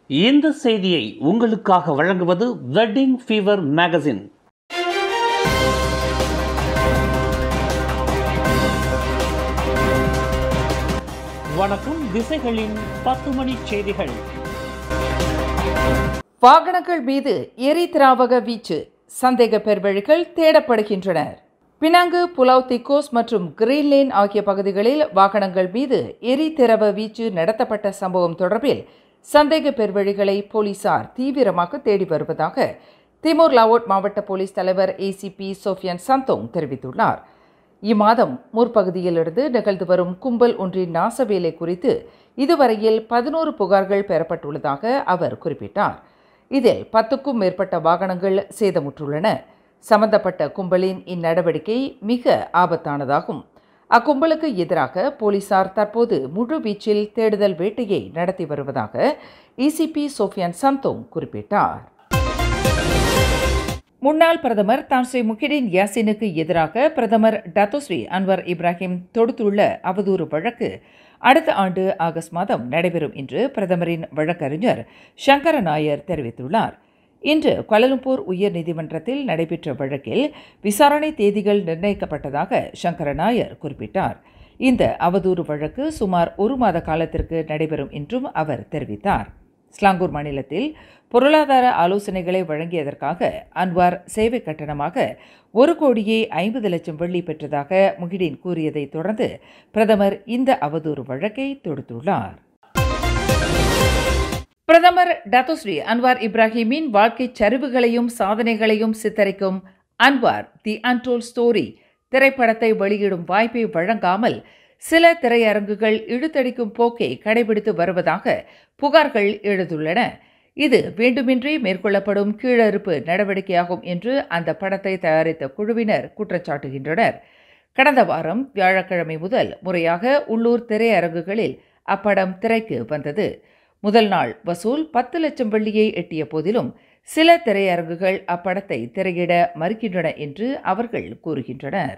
இந்த செய்தியை உங்களுக்காக வழங்குவது வெட்டிங் ஃபீவர் மேகசின் வணக்கம் திசைகளின் பத்து மணி செய்திகள் வாகனங்கள் மீது எரி திராவக வீச்சு சந்தேக பெர்வழிகள் தேடப்படுகின்றனர் பினாங்கு புலாவ் திக்கோஸ் மற்றும் கிரீன்லேன் ஆகிய பகுதிகளில் வாகனங்கள் மீது எரி திரவ வீச்சு நடத்தப்பட்ட சம்பவம் தொடர்பில் சந்தேக பெர்வழிகளை போலீசார் தீவிரமாக தேடி வருவதாக திமோர் லாவோட் மாவட்ட போலீஸ் தலைவர் ஏசிபி சோஃபியன் சந்தோங் தெரிவித்துள்ளார் இம்மாதம் முற்பகுதியிலிருந்து நிகழ்ந்து வரும் கும்பல் ஒன்றின் நாசவேலை குறித்து இதுவரையில் பதினோரு புகார்கள் பெறப்பட்டுள்ளதாக அவர் குறிப்பிட்டார் இதில் பத்துக்கும் மேற்பட்ட வாகனங்கள் சேதமுற்றுள்ளன சம்பந்தப்பட்ட கும்பலின் இந்நடவடிக்கை மிக ஆபத்தானதாகும் அக்கும்பலுக்கு எதிராக போலீசார் தற்போது முழு வீச்சில் தேடுதல் வேட்டையை நடத்தி வருவதாக இசிபி சோஃபியான் சந்தோங் குறிப்பிட்டார் முன்னாள் பிரதமர் தான்ஸ்ரீ முகிடின் யாசினுக்கு எதிராக பிரதமர் டத்தோஸ்ரீ அன்வர் இப்ராஹிம் தொடுத்துள்ள அவதூறு வழக்கு அடுத்த ஆண்டு ஆகஸ்ட் மாதம் நடைபெறும் என்று பிரதமரின் வழக்கறிஞர் சங்கர நாயர் தெரிவித்துள்ளார் இன்று கோலலம்பூர் உயர் நீதிமன்றத்தில் நடைபெற்ற வழக்கில் விசாரணை தேதிகள் நிர்ணயிக்கப்பட்டதாக சங்கர நாயர் குறிப்பிட்டார் இந்த அவதூறு வழக்கு சுமார் ஒரு மாத காலத்திற்கு நடைபெறும் என்றும் அவர் தெரிவித்தார் ஸ்லாங்கூர் மாநிலத்தில் பொருளாதார ஆலோசனைகளை வழங்கியதற்காக அன்வார் சேவை கட்டணமாக ஒரு கோடியே ஐம்பது லட்சம் வெள்ளி பெற்றதாக முகிடின் கூறியதை தொடர்ந்து பிரதமர் இந்த அவதூறு வழக்கை தொடுத்துள்ளார் பிரதமர் டத்தோஸ்ரீ அன்வார் இப்ராஹிமின் வாழ்க்கை சரிவுகளையும் சாதனைகளையும் சித்தரிக்கும் அன்வார் தி அன்டோல் ஸ்டோரி திரைப்படத்தை வெளியிடும் வாய்ப்பை வழங்காமல் சில திரையரங்குகள் இழுத்தடிக்கும் போக்கை கடைபிடித்து வருவதாக புகார்கள் எழுந்துள்ளன இது வேண்டுமின்றி மேற்கொள்ளப்படும் கீழறுப்பு நடவடிக்கையாகும் என்று அந்த படத்தை தயாரித்த குழுவினர் குற்றச்சாட்டுகின்றனர் கடந்த வாரம் வியாழக்கிழமை முதல் முறையாக உள்ளூர் திரையரங்குகளில் அப்படம் திரைக்கு வந்தது முதல் நாள் வசூல் பத்து லட்சம் வெள்ளியை எட்டிய போதிலும் சில திரையரங்குகள் அப்படத்தை திரையிட மறுக்கின்றன என்று அவர்கள் கூறுகின்றனர்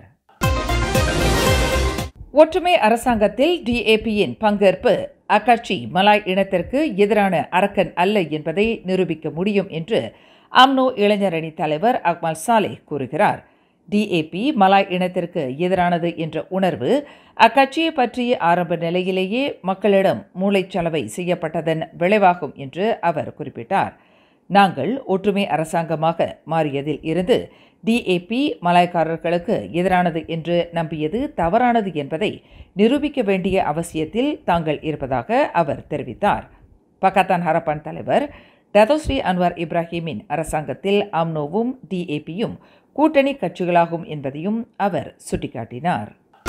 ஒற்றுமை அரசாங்கத்தில் டிஏபியின் பங்கேற்பு அக்கட்சி மலாய் இனத்திற்கு எதிரான அரக்கன் அல்ல என்பதை நிரூபிக்க முடியும் என்று அம்னோ இளைஞரணி தலைவர் அக்மல் சாலே கூறுகிறார் டிஏபி மலாய் இனத்திற்கு எதிரானது என்ற உணர்வு அக்கட்சியை பற்றிய ஆரம்ப நிலையிலேயே மக்களிடம் மூளைச்சலவை செய்யப்பட்டதன் விளைவாகும் என்று அவர் குறிப்பிட்டார் நாங்கள் ஒற்றுமை அரசாங்கமாக மாறியதில் இருந்து டிஏபி மலாய்க்காரர்களுக்கு எதிரானது என்று நம்பியது தவறானது என்பதை நிரூபிக்க வேண்டிய அவசியத்தில் தாங்கள் இருப்பதாக அவர் தெரிவித்தார் பக்கத்தான் ஹரப்பான் தலைவர் டதோஸ்ரீ அன்வார் இப்ராஹிமின் அரசாங்கத்தில் அம்னோவும் டிஏபியும் கூட்டணி கட்சிகளாகும் என்பதையும் அவர் சுட்டிக்காட்டினார்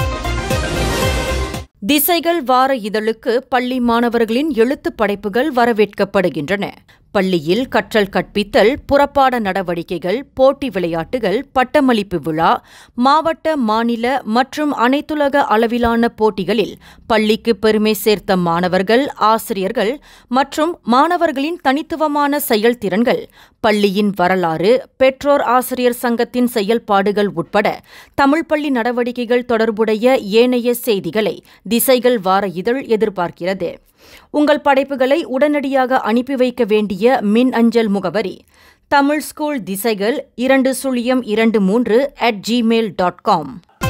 திசைகள் வார இதழுக்கு பள்ளி மாணவர்களின் எழுத்துப் படைப்புகள் வரவேற்கப்படுகின்றன பள்ளியில் கற்றல் கற்பித்தல் புறப்பாட நடவடிக்கைகள் போட்டி விளையாட்டுகள் பட்டமளிப்பு விழா மாவட்ட மாநில மற்றும் அனைத்துலக அளவிலான போட்டிகளில் பள்ளிக்கு பெருமை சேர்த்த மாணவர்கள் ஆசிரியர்கள் மற்றும் மாணவர்களின் தனித்துவமான செயல்திறன்கள் பள்ளியின் வரலாறு பெற்றோர் ஆசிரியர் சங்கத்தின் செயல்பாடுகள் உட்பட தமிழ் பள்ளி நடவடிக்கைகள் தொடர்புடைய ஏனைய செய்திகளை திசைகள் வார இதழ் எதிர்பார்க்கிறது உங்கள் படைப்புகளை உடனடியாக அனுப்பி வைக்க வேண்டிய மின் அஞ்சல் முகவரி தமிழ் ஸ்கூல் திசைகள் இரண்டு சுழியம் இரண்டு மூன்று அட் ஜிமெயில் டாட் காம்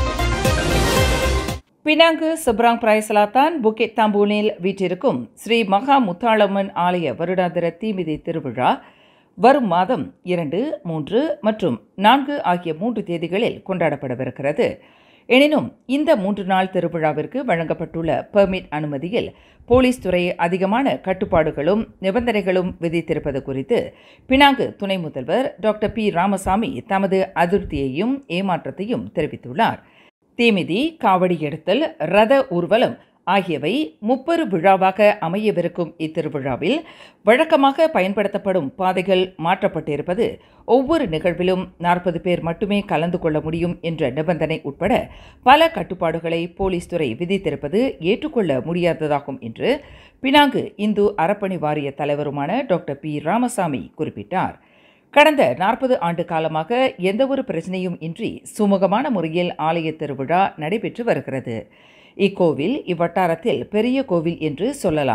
பினாங்கு சப்ராங் பிராயசலாத்தான் புக்கெட் தாம்பூனில் வீற்றிருக்கும் ஸ்ரீ மகா முத்தாளம்மன் ஆலய வருடாந்திர தீமிதி திருவிழா வரும் மாதம் இரண்டு மூன்று மற்றும் நான்கு ஆகிய மூன்று தேதிகளில் கொண்டாடப்படவிருக்கிறது எனினும் இந்த மூன்று நாள் திருவிழாவிற்கு வழங்கப்பட்டுள்ள பெர்மிட் அனுமதியில் போலீஸ் துறை அதிகமான கட்டுப்பாடுகளும் நிபந்தனைகளும் விதித்திருப்பது குறித்து பினாங்கு துணை முதல்வர் டாக்டர் பி ராமசாமி தமது அதிருப்தியையும் ஏமாற்றத்தையும் தெரிவித்துள்ளார் தீமிதி காவடி எடுத்தல் ரத ஊர்வலம் ஆகியவை முப்பெரு விழாவாக அமையவிருக்கும் இத்திருவிழாவில் வழக்கமாக பயன்படுத்தப்படும் பாதைகள் மாற்றப்பட்டிருப்பது ஒவ்வொரு நிகழ்விலும் நாற்பது பேர் மட்டுமே கலந்து கொள்ள முடியும் என்ற நிபந்தனை உட்பட பல கட்டுப்பாடுகளை போலீஸ் துறை விதித்திருப்பது ஏற்றுக்கொள்ள முடியாததாகும் என்று பினாங்கு இந்து அறப்பணி வாரிய தலைவருமான டாக்டர் பி ராமசாமி குறிப்பிட்டார் கடந்த நாற்பது ஆண்டு காலமாக எந்தவொரு பிரச்சனையும் இன்றி சுமூகமான முறையில் ஆலய திருவிழா நடைபெற்று வருகிறது இக்கோவில் இவ்வட்டாரத்தில் பெரிய கோவில் என்று சொல்லலாம்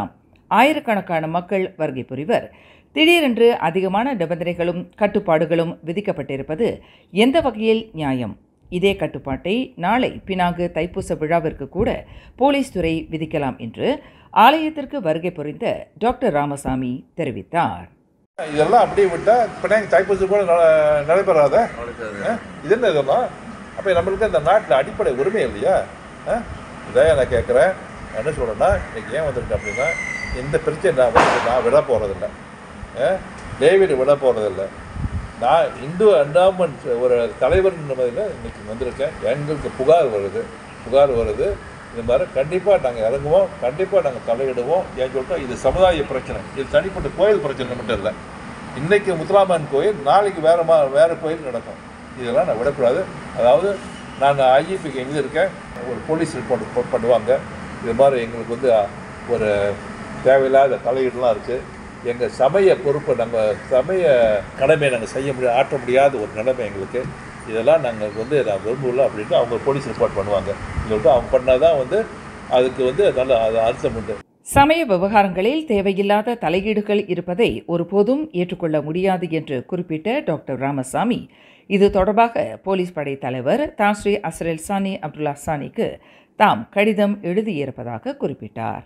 ஆயிரக்கணக்கான மக்கள் வருகை புரிவர் திடீரென்று அதிகமான நிபந்தனைகளும் கட்டுப்பாடுகளும் விதிக்கப்பட்டிருப்பது எந்த வகையில் நியாயம் இதே கட்டுப்பாட்டை நாளை பினாங்கு தைப்பூச விழாவிற்கு கூட போலீஸ் துறை விதிக்கலாம் என்று ஆலயத்திற்கு வருகை புரிந்த டாக்டர் ராமசாமி தெரிவித்தார் இதெல்லாம் அப்படியே விட்டா பினாங்க தைப்பூசி கூட நட- நடைபெறாத ஆ? இது என்ன இதெல்லாம் அப்போ நம்மளுக்கு இந்த நாட்டில் அடிப்படை உரிமை இல்லையா ஆ? இதான் நான் கேட்குறேன் என்ன சொல்கிறேன்னா இன்னைக்கு ஏன் வந்திருக்கேன் அப்படின்னா இந்த பிரச்சனை நான் வந்து நான் விட போகிறதில்ல டேவிட் விட போகிறதில்ல நான் இந்து அண்டாமன் ஒரு தலைவர் முறையில் இன்னைக்கு வந்திருக்கேன் எங்களுக்கு புகார் வருது புகார் வருது இது மாதிரி கண்டிப்பாக நாங்கள் இறங்குவோம் கண்டிப்பாக நாங்கள் தலையிடுவோம் ஏன் சொல்லிட்டா இது சமுதாய பிரச்சனை இது தனிப்பட்ட கோயில் பிரச்சனை மட்டும் இல்லை இன்னைக்கு முத்துராமன் கோயில் நாளைக்கு வேற மா வேறு கோயில் நடக்கும் இதெல்லாம் நான் விடக்கூடாது அதாவது நான் ஐஜிபிக்கு எழுதியிருக்கேன் ஒரு போலீஸ் ரிப்போர்ட் போ- பண்ணுவாங்க இது மாதிரி எங்களுக்கு வந்து அ, ஒரு தேவையில்லாத தலையீடுலாம் இருக்குது எங்கள் சமய பொறுப்பை நாங்கள் சமய கடமையை நாங்கள் செய்ய முடியாது ஆற்ற முடியாத ஒரு நிலைமை எங்களுக்கு இதெல்லாம் நாங்கள் வந்து நான் விரும்பல அப்படின்ட்டு அவங்க போலீஸ் ரிப்போர்ட் பண்ணுவாங்க சொல்லிட்டு அவங்க பண்ணால் தான் வந்து அதுக்கு வந்து நல்ல அது அர்த்தம் உண்டு சமய விவகாரங்களில் தேவையில்லாத தலையீடுகள் இருப்பதை ஒருபோதும் ஏற்றுக்கொள்ள முடியாது என்று குறிப்பிட்ட டாக்டர் ராமசாமி இது தொடர்பாக போலீஸ் படை தலைவர் தாஸ்ரீ அஸ்ரல் சானி அப்துல்லா சானிக்கு தாம் கடிதம் எழுதியிருப்பதாக குறிப்பிட்டார்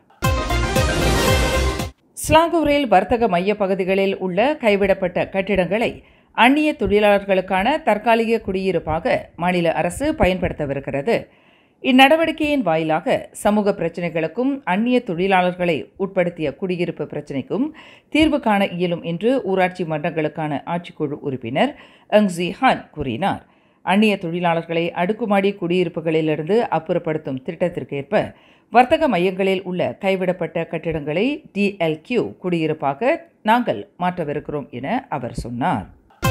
ஸ்லாங்கூரில் வர்த்தக மைய பகுதிகளில் உள்ள கைவிடப்பட்ட கட்டிடங்களை அந்நிய தொழிலாளர்களுக்கான தற்காலிக குடியிருப்பாக மாநில அரசு பயன்படுத்தவிருக்கிறது இந்நடவடிக்கையின் வாயிலாக சமூக பிரச்சினைகளுக்கும் அந்நிய தொழிலாளர்களை உட்படுத்திய குடியிருப்பு பிரச்சினைக்கும் தீர்வு காண இயலும் என்று ஊராட்சி மன்றங்களுக்கான ஆட்சிக்குழு உறுப்பினர் அங்ஸி ஹான் கூறினார் அந்நிய தொழிலாளர்களை அடுக்குமாடி குடியிருப்புகளிலிருந்து அப்புறப்படுத்தும் திட்டத்திற்கேற்ப வர்த்தக மையங்களில் உள்ள கைவிடப்பட்ட கட்டிடங்களை டிஎல்கியூ குடியிருப்பாக நாங்கள் மாற்றவிருக்கிறோம் என அவர் சொன்னார்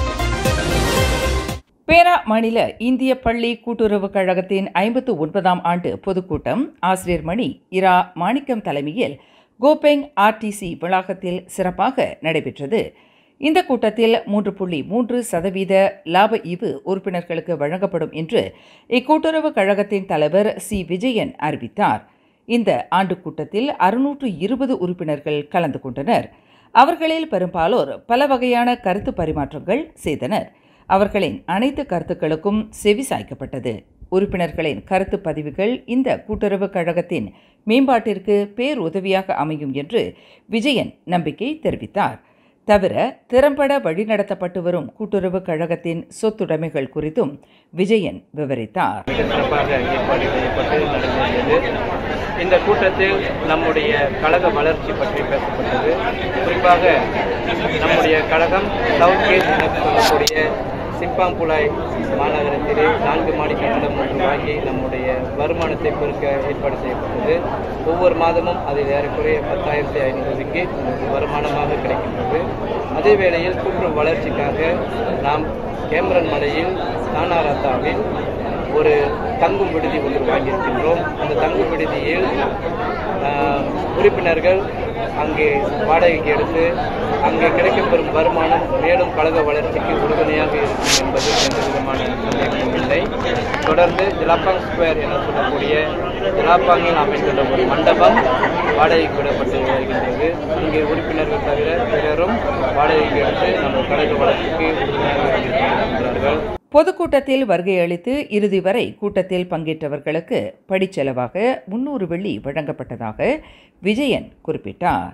பேரா மாநில இந்திய பள்ளி கூட்டுறவுக் கழகத்தின் ஐம்பத்து ஒன்பதாம் ஆண்டு பொதுக்கூட்டம் ஆசிரியர் மணி இரா மாணிக்கம் தலைமையில் கோபெங் ஆர்டிசி வளாகத்தில் சிறப்பாக நடைபெற்றது இந்த கூட்டத்தில் மூன்று புள்ளி மூன்று சதவீத லாப ஈவு உறுப்பினர்களுக்கு வழங்கப்படும் என்று இக்கூட்டுறவு கழகத்தின் தலைவர் சி விஜயன் அறிவித்தார் இந்த ஆண்டு கூட்டத்தில் அறுநூற்று இருபது உறுப்பினர்கள் கலந்து கொண்டனர் அவர்களில் பெரும்பாலோர் பல வகையான கருத்து பரிமாற்றங்கள் செய்தனர் அவர்களின் அனைத்து கருத்துக்களுக்கும் செவி சாய்க்கப்பட்டது உறுப்பினர்களின் கருத்து பதிவுகள் இந்த கூட்டுறவு கழகத்தின் மேம்பாட்டிற்கு பேருதவியாக அமையும் என்று விஜயன் நம்பிக்கை தெரிவித்தார் தவிர திறம்பட வழிநடத்தப்பட்டு வரும் கூட்டுறவு கழகத்தின் சொத்துடைமைகள் குறித்தும் விஜயன் விவரித்தார் மிக சிறப்பாக ஏற்பாடு செய்யப்பட்டு நடைபெற்றது இந்த கூட்டத்தில் நம்முடைய கழக வளர்ச்சி பற்றி பேசப்பட்டது குறிப்பாக நம்முடைய கழகம் சவுத் கேட் என சொல்லக்கூடிய சிப்பாம்புலாய் மாநகரத்திலே நான்கு மாடி கட்டடம் ஒன்று வாங்கி நம்முடைய வருமானத்தை பெருக்க ஏற்பாடு செய்யப்பட்டது ஒவ்வொரு மாதமும் அதில் ஏறக்குறைய பத்தாயிரத்தி ஐநூறு ரிங்கிட் வருமானமாக கிடைக்கின்றது அதே வேளையில் கூட்டுறவு வளர்ச்சிக்காக நாம் கேமரன் மலையில் தானாரத்தாவில் ஒரு தங்கும் விடுதி ஒன்று வாங்கியிருக்கின்றோம் அந்த தங்கும் விடுதியில் ஆஹ், உறுப்பினர்கள் அங்கே வாடகைக்கு எடுத்து அங்கே கிடைக்கப்பெறும் வருமானம் மேலும் கழக வளர்ச்சிக்கு உறுதுணையாக இருக்கும் என்பது எந்த விதமான சந்தேகமும் இல்லை தொடர்ந்து ஜலாப்பாங் ஸ்கொயர் என சொல்லக்கூடிய ஜலாப்பாங்கில் அமைந்துள்ள ஒரு மண்டபம் வாடகைக்கு விடப்பட்டு வருகின்றது இங்கே உறுப்பினர்கள் தவிர பிறரும் வாடகைக்கு எடுத்து நம்ம கழக வளர்ச்சிக்கு உறுதுணையாக இருக்கின்றார்கள் பொதுக்கூட்டத்தில் வருகை அளித்து இறுதி வரை கூட்டத்தில் பங்கேற்றவர்களுக்கு படிச்செலவாக முன்னூறு வெள்ளி வழங்கப்பட்டதாக விஜயன் குறிப்பிட்டார்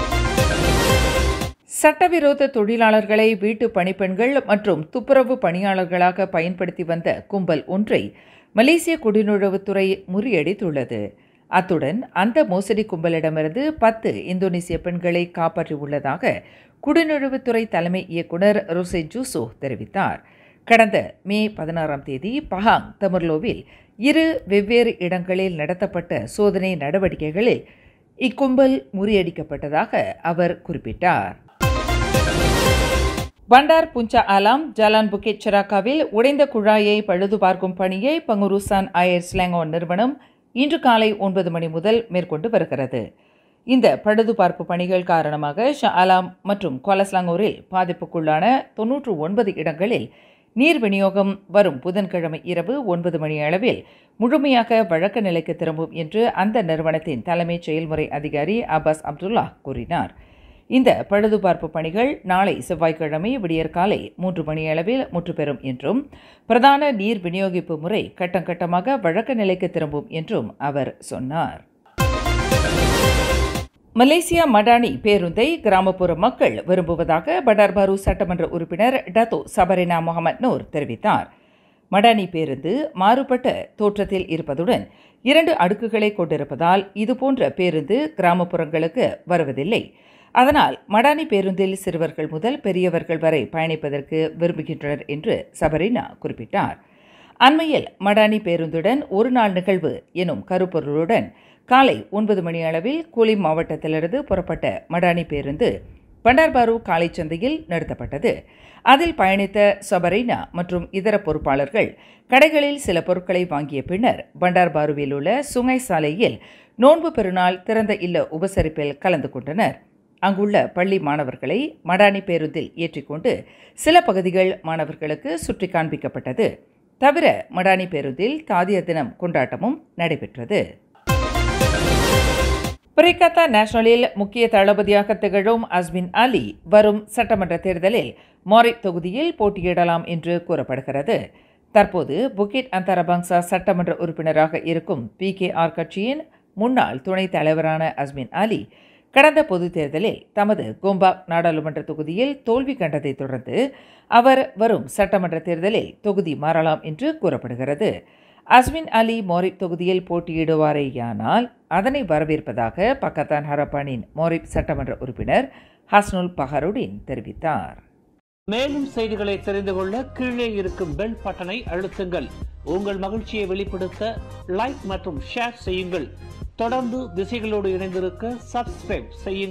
சட்டவிரோத தொழிலாளர்களை வீட்டு பணிப்பெண்கள் மற்றும் துப்புரவு பணியாளர்களாக பயன்படுத்தி வந்த கும்பல் ஒன்றை மலேசிய குடிநுழைவுத்துறை முறியடித்துள்ளது அத்துடன் அந்த மோசடி கும்பலிடமிருந்து பத்து இந்தோனேசிய பெண்களை காப்பாற்றியுள்ளதாக குடிநுழைவுத்துறை தலைமை இயக்குனர் ருசே ஜூசோ தெரிவித்தார் கடந்த மே பதினாறாம் தேதி பஹாங் தமர்லோவில் இரு வெவ்வேறு இடங்களில் நடத்தப்பட்ட சோதனை நடவடிக்கைகளில் இக்கும்பல் முறியடிக்கப்பட்டதாக அவர் குறிப்பிட்டார் பண்டார் புஞ்சா ஆலாம் ஜலான் புக்கெட் செராக்காவில் உடைந்த குழாயை பழுது பார்க்கும் பணியை பங்குருசான் அயர் ஸ்லாங்கோன் நிறுவனம் இன்று காலை ஒன்பது மணி முதல் மேற்கொண்டு வருகிறது இந்த பழுது பார்ப்பு பணிகள் காரணமாக ஷா ஆலாம் மற்றும் கோலஸ்லாங்கூரில் பாதிப்புக்குள்ளான தொன்னூற்று ஒன்பது இடங்களில் நீர் விநியோகம் வரும் புதன்கிழமை இரவு ஒன்பது மணி அளவில் முழுமையாக வழக்க நிலைக்கு திரும்பும் என்று அந்த நிறுவனத்தின் தலைமைச் செயல்முறை அதிகாரி அப்பாஸ் அப்துல்லா கூறினார் இந்த பழுதுபார்ப்பு பணிகள் நாளை செவ்வாய்க்கிழமை விடியற்காலை மூன்று மணியளவில் முற்றுப்பெறும் என்றும் பிரதான நீர் விநியோகிப்பு முறை கட்டம் கட்டமாக வழக்க நிலைக்கு திரும்பும் என்றும் அவர் சொன்னார் மலேசியா மடானி பேருந்தை கிராமப்புற மக்கள் விரும்புவதாக படார்பாரு சட்டமன்ற உறுப்பினர் டத்தோ சபரினா முகமது நூர் தெரிவித்தார் மடானி பேருந்து மாறுபட்ட தோற்றத்தில் இருப்பதுடன் இரண்டு அடுக்குகளை கொண்டிருப்பதால் இதுபோன்ற பேருந்து கிராமப்புறங்களுக்கு வருவதில்லை அதனால் மடானி பேருந்தில் சிறுவர்கள் முதல் பெரியவர்கள் வரை பயணிப்பதற்கு விரும்புகின்றனர் என்று சபரினா குறிப்பிட்டார் அண்மையில் மடானி பேருந்துடன் ஒரு நாள் நிகழ்வு எனும் கருப்பொருளுடன் காலை ஒன்பது மணி அளவில் கூலி மாவட்டத்திலிருந்து புறப்பட்ட மடானி பேருந்து பண்டார்பாரு காலை சந்தையில் நிறுத்தப்பட்டது அதில் பயணித்த சபரைனா மற்றும் இதர பொறுப்பாளர்கள் கடைகளில் சில பொருட்களை வாங்கிய பின்னர் பண்டார்பாருவில் உள்ள சுங்கை சாலையில் நோன்பு பெருநாள் திறந்த இல்ல உபசரிப்பில் கலந்து கொண்டனர் அங்குள்ள பள்ளி மாணவர்களை மடானி பேருந்தில் ஏற்றிக்கொண்டு சில பகுதிகள் மாணவர்களுக்கு சுற்றி காண்பிக்கப்பட்டது தவிர மடானி பேருந்தில் தாதிய தினம் கொண்டாட்டமும் நடைபெற்றது பிரிகத்தா நேஷனலில் முக்கிய தளபதியாக திகழும் அஸ்மின் அலி வரும் சட்டமன்ற தேர்தலில் மோரிப் தொகுதியில் போட்டியிடலாம் என்று கூறப்படுகிறது தற்போது புகிட் அந்தரபங்சா சட்டமன்ற உறுப்பினராக இருக்கும் பி கே ஆர் கட்சியின் முன்னாள் துணைத் தலைவரான அஸ்மின் அலி கடந்த பொதுத் தேர்தலில் தமது கோம்பாக் நாடாளுமன்ற தொகுதியில் தோல்வி கண்டதைத் தொடர்ந்து அவர் வரும் சட்டமன்ற தேர்தலில் தொகுதி மாறலாம் என்று கூறப்படுகிறது அஸ்மின் அலி மோரிப் தொகுதியில் போட்டியிடுவாரேயானால் அதனை வரவேற்பதாக பக்கத்தான் ஹரப்பானின் மோரிப் சட்டமன்ற உறுப்பினர் ஹஸ்னுல் பஹருடின் தெரிவித்தார் மேலும் செய்திகளை தெரிந்து கொள்ள கீழே இருக்கும் பெல் பட்டனை அழுத்துங்கள் உங்கள் மகிழ்ச்சியை வெளிப்படுத்த லைக் மற்றும் ஷேர் செய்யுங்கள் தொடர்ந்து திசைகளோடு இணைந்திருக்க சப்ஸ்கிரைப் செய்யுங்கள்